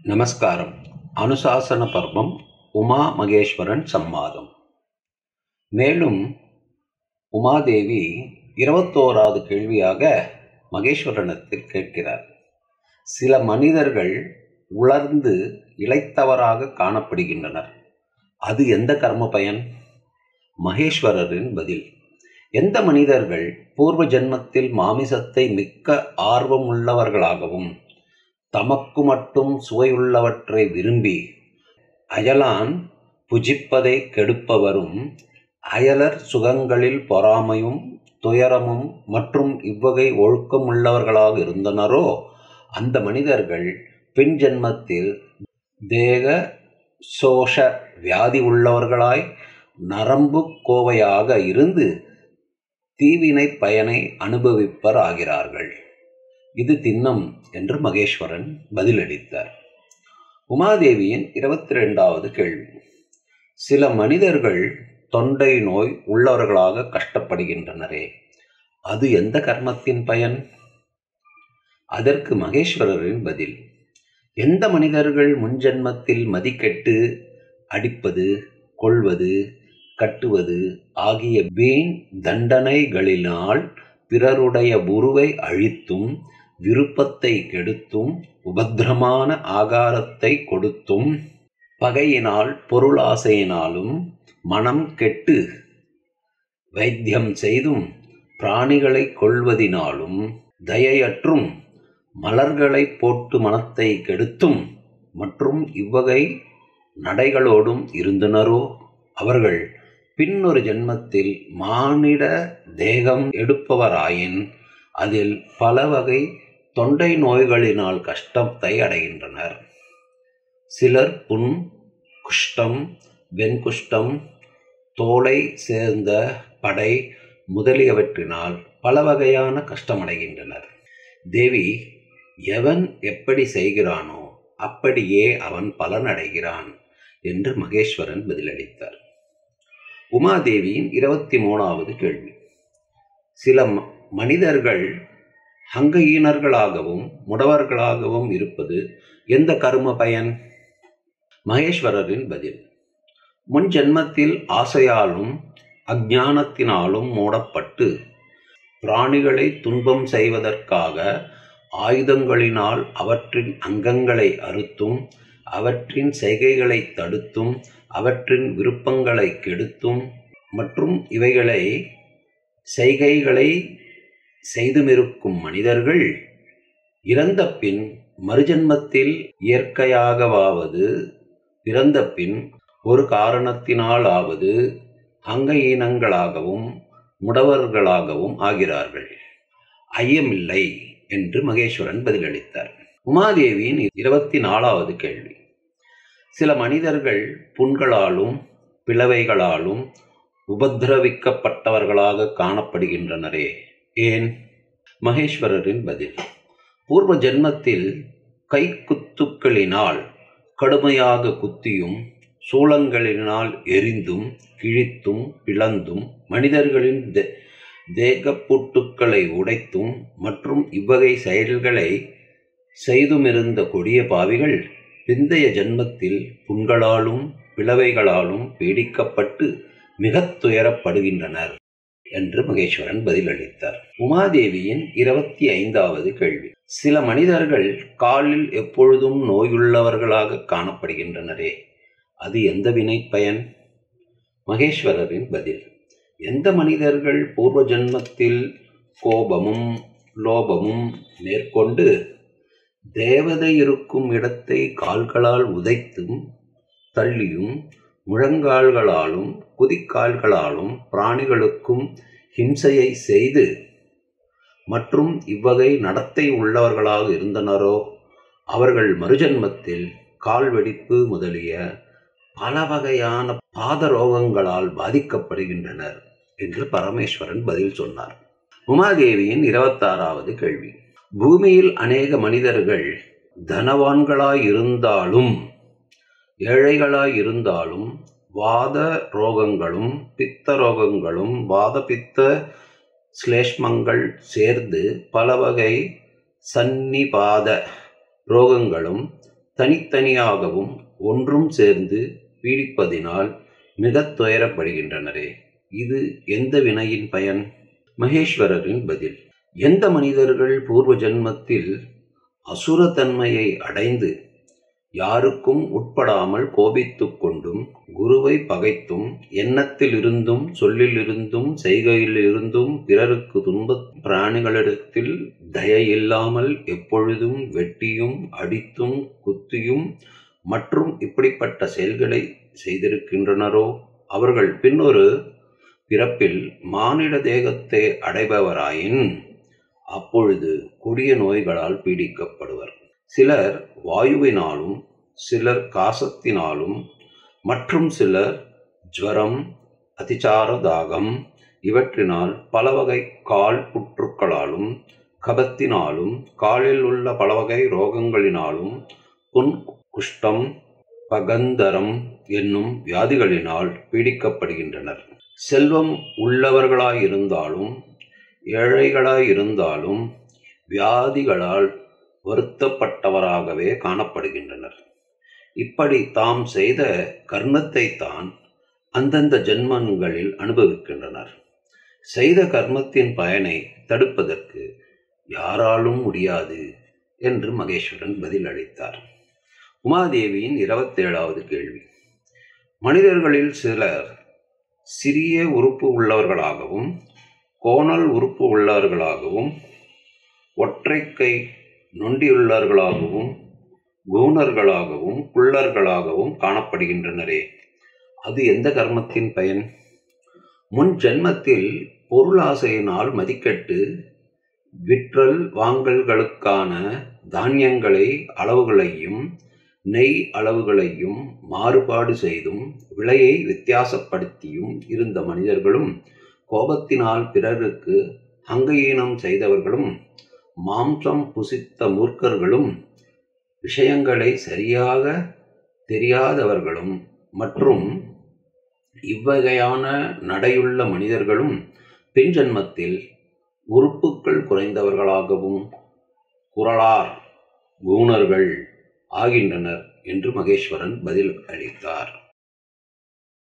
நமஸ்காரம் அனுசாசன பர்வம் உமா மகேஸ்வரன் சம்வாதம் மேலும் உமாதேவி இருபத்தோராவது கேள்வியாக மகேஸ்வரனிடத்தில் கேட்கிறார் சில மனிதர்கள் உலர்ந்து இளைத்தவராக காணப்படுகின்றனர் அது எந்த கர்ம பயன் மகேஸ்வரரின் பதில் எந்த மனிதர்கள் பூர்வ ஜென்மத்தில் மாமிசத்தை மிக்க ஆர்வமுள்ளவர்களாகவும் தமக்கு மட்டும் சுவையுள்ளவற்றை விரும்பி அயலான் புஜிப்பதை கெடுப்பவரும் அயலர் சுகங்களில் பொறாமையும் துயரமும் மற்றும் இவ்வகை ஒழுக்கமுள்ளவர்களாக இருந்தனரோ அந்த மனிதர்கள் பின் ஜென்மத்தில் தேக சோஷ வியாதி உள்ளவர்களாய் நரம்பு கோவையாக இருந்து தீவினை பயனை அனுபவிப்பர் ஆகிறார்கள் இது திண்ணம் என்று மகேஸ்வரன் பதிலளித்தார் உமாதேவியின் இருபத்தி ரெண்டாவது கேள்வி சில மனிதர்கள் தொண்டை நோய் உள்ளவர்களாக கஷ்டப்படுகின்றனரே அது எந்த கர்மத்தின் பயன் அதற்கு மகேஸ்வரரின் பதில் எந்த மனிதர்கள் முன்ஜென்மத்தில் மதிக்கெட்டு அடிப்பது கொள்வது கட்டுவது ஆகிய வீண் தண்டனைகளினால் பிறருடைய உருவை அழித்தும் விருப்பத்தை கெடுத்தும் உபத்திரமான ஆகாரத்தை கொடுத்தும் பகையினால் பொருளாசையினாலும் மனம் கெட்டு வைத்தியம் செய்தும் பிராணிகளை கொள்வதினாலும் தயையற்றும் மலர்களை போட்டு மனத்தை கெடுத்தும் மற்றும் இவ்வகை நடைகளோடும் இருந்தனரோ அவர்கள் பின்னொரு ஜென்மத்தில் மானிட தேகம் எடுப்பவராயின் அதில் பல வகை தொண்டை நோய்களினால் கஷ்டத்தை அடைகின்றனர் சிலர் புண் குஷ்டம் வெண்குஷ்டம் தோலை சேர்ந்த படை முதலியவற்றினால் பல வகையான கஷ்டமடைகின்றனர் தேவி எவன் எப்படி செய்கிறானோ அப்படியே அவன் பலனடைகிறான் என்று மகேஸ்வரன் பதிலளித்தார் உமாதேவியின் இருபத்தி மூணாவது கேள்வி சில மனிதர்கள் அங்கஈனர்களாகவும் முடவர்களாகவும் இருப்பது எந்த கரும பயன் மகேஸ்வரரின் பதில் முன் ஜென்மத்தில் ஆசையாலும் அஜானத்தினாலும் மூடப்பட்டு பிராணிகளை துன்பம் செய்வதற்காக ஆயுதங்களினால் அவற்றின் அங்கங்களை அறுத்தும் அவற்றின் செய்கைகளை தடுத்தும் அவற்றின் விருப்பங்களை கெடுத்தும் மற்றும் இவைகளை செய்கைகளை செய்துமிருக்கும் மனிதர்கள் இறந்த பின் மறுஜன்மத்தில் இயற்கையாகவாவது பிறந்த பின் ஒரு காரணத்தினாலாவது அங்கஈனங்களாகவும் முடவர்களாகவும் ஆகிறார்கள் ஐயமில்லை என்று மகேஸ்வரன் பதிலளித்தார் உமாதேவியின் இருபத்தி நாலாவது கேள்வி சில மனிதர்கள் புண்களாலும் பிளவைகளாலும் உபத்திரவிக்கப்பட்டவர்களாக காணப்படுகின்றனரே ஏன் மகேஸ்வரரின் பதில் பூர்வ ஜென்மத்தில் கைக்குத்துக்களினால் கடுமையாக குத்தியும் சூளங்களினால் எரிந்தும் கிழித்தும் பிளந்தும் மனிதர்களின் தேகப்பூட்டுக்களை உடைத்தும் மற்றும் இவ்வகை செயல்களை செய்துமிருந்த கொடிய பாவிகள் பிந்தைய ஜென்மத்தில் புண்களாலும் பிளவைகளாலும் பீடிக்கப்பட்டு மிகத் துயரப்படுகின்றனர் என்று மகேஸ்வரன் பதிலளித்தார் உமாதேவியின் இருபத்தி ஐந்தாவது கேள்வி சில மனிதர்கள் காலில் எப்பொழுதும் நோயுள்ளவர்களாக காணப்படுகின்றனரே அது எந்த வினை பயன் மகேஸ்வரரின் பதில் எந்த மனிதர்கள் பூர்வ ஜென்மத்தில் கோபமும் லோபமும் மேற்கொண்டு தேவதை இருக்கும் இடத்தை கால்களால் உதைத்தும் தள்ளியும் முழங்கால்களாலும் குதிக்கால்களாலும் பிராணிகளுக்கும் ஹிம்சையை செய்து மற்றும் இவ்வகை நடத்தை உள்ளவர்களாக இருந்தனரோ அவர்கள் மறுஜன்மத்தில் கால் வெடிப்பு முதலிய பல வகையான பாத ரோகங்களால் பாதிக்கப்படுகின்றனர் என்று பரமேஸ்வரன் பதில் சொன்னார் உமாதேவியின் இருபத்தாறாவது கேள்வி பூமியில் அநேக மனிதர்கள் தனவான்களாயிருந்தாலும் ஏழைகளாயிருந்தாலும் வாத ரோகங்களும் பித்த ரோகங்களும் வாத பித்த ஸ்லேஷ்மங்கள் சேர்ந்து பல வகை சன்னிபாத ரோகங்களும் தனித்தனியாகவும் ஒன்றும் சேர்ந்து பீடிப்பதினால் மிகத் துயரப்படுகின்றனரே இது எந்த வினையின் பயன் மகேஸ்வரரின் பதில் எந்த மனிதர்கள் பூர்வ ஜென்மத்தில் அசுரத்தன்மையை அடைந்து யாருக்கும் உட்படாமல் கோபித்துக் கொண்டும் குருவை பகைத்தும் எண்ணத்திலிருந்தும் சொல்லிலிருந்தும் செய்கையிலிருந்தும் பிறருக்கு துன்பத் பிராணிகளிடத்தில் தயையில்லாமல் எப்பொழுதும் வெட்டியும் அடித்தும் குத்தியும் மற்றும் இப்படிப்பட்ட செயல்களை செய்திருக்கின்றனரோ அவர்கள் பின்னொரு பிறப்பில் மானிட தேகத்தை அடைபவராயின் அப்பொழுது கொடிய நோய்களால் பீடிக்கப்படுவர் சிலர் வாயுவினாலும் சிலர் காசத்தினாலும் மற்றும் சிலர் ஜுவரம் அதிசார தாகம் இவற்றினால் பல வகை கால் புற்றுக்களாலும் கபத்தினாலும் காலில் உள்ள பலவகை ரோகங்களினாலும் புன் குஷ்டம் பகந்தரம் என்னும் வியாதிகளினால் பீடிக்கப்படுகின்றனர் செல்வம் உள்ளவர்களாயிருந்தாலும் ஏழைகளாயிருந்தாலும் வியாதிகளால் வருத்தப்பட்டவராகவே காணப்படுகின்றனர் இப்படி தாம் செய்த கர்மத்தை தான் அந்தந்த ஜென்மங்களில் அனுபவிக்கின்றனர் செய்த கர்மத்தின் பயனை தடுப்பதற்கு யாராலும் முடியாது என்று மகேஸ்வரன் பதில் அளித்தார் உமாதேவியின் இருபத்தேழாவது கேள்வி மனிதர்களில் சிலர் சிறிய உறுப்பு உள்ளவர்களாகவும் கோணல் உறுப்பு உள்ளவர்களாகவும் ஒற்றைக்கை நொண்டியுள்ளவர்களாகவும் கூணர்களாகவும் குள்ளர்களாகவும் காணப்படுகின்றனரே அது எந்த கர்மத்தின் பயன் முன் ஜென்மத்தில் பொருளாசையினால் மதிக்கட்டு விற்றல் வாங்கல்களுக்கான தானியங்களை அளவுகளையும் நெய் அளவுகளையும் மாறுபாடு செய்தும் விலையை வித்தியாசப்படுத்தியும் இருந்த மனிதர்களும் கோபத்தினால் பிறருக்கு அங்கஈனம் செய்தவர்களும் மாம்சம் புசித்த மூர்க்கர்களும் விஷயங்களை சரியாக தெரியாதவர்களும் மற்றும் இவ்வகையான நடையுள்ள மனிதர்களும் பின் ஜன்மத்தில் உறுப்புக்கள் குறைந்தவர்களாகவும் குரலார் கூணர்கள் ஆகின்றனர் என்று மகேஸ்வரன் பதில் அளித்தார்